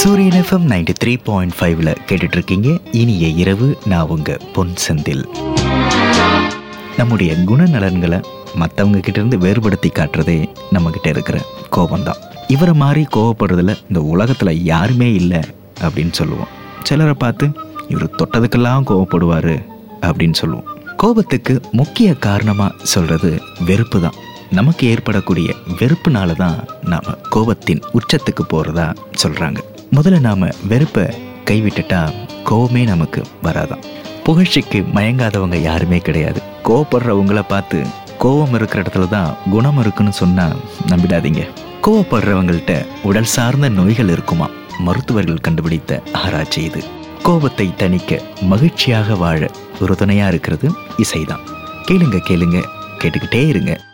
சூரியன் FM ninety three point ஃபைவ்ல கேட்டுட்டு இருக்கீங்க இனிய இரவு நான் உங்க பொன் செந்தில் நம்முடைய குணநலன்களை மற்றவங்க கிட்ட இருந்து வேறுபடுத்தி காட்டுறதே நம்ம கிட்ட இருக்கிற கோபம்தான் இவரை மாதிரி கோவப்படுறதுல இந்த உலகத்துல யாருமே இல்லை அப்படின்னு சொல்லுவோம் சிலரை பார்த்து இவர் தொட்டதுக்கெல்லாம் கோவப்படுவாரு அப்படின்னு சொல்லுவோம் கோபத்துக்கு முக்கிய காரணமா சொல்றது வெறுப்பு தான் நமக்கு ஏற்படக்கூடிய வெறுப்புனால தான் நாம கோபத்தின் உச்சத்துக்கு போறதா சொல்றாங்க முதல்ல நாம வெறுப்பை கைவிட்டுட்டா கோபமே நமக்கு வராதாம் புகழ்ச்சிக்கு மயங்காதவங்க யாருமே கிடையாது கோவப்படுறவங்கள பார்த்து கோபம் இருக்கிற இடத்துல தான் குணம் இருக்குன்னு சொன்னா நம்பிடாதீங்க கோவப்படுறவங்கள்ட்ட உடல் சார்ந்த நோய்கள் இருக்குமா மருத்துவர்கள் கண்டுபிடித்த ஆராய்ச்சி இது கோபத்தை தணிக்க மகிழ்ச்சியாக வாழ உறுதுணையா இருக்கிறது இசைதான் கேளுங்க கேளுங்க கேட்டுக்கிட்டே இருங்க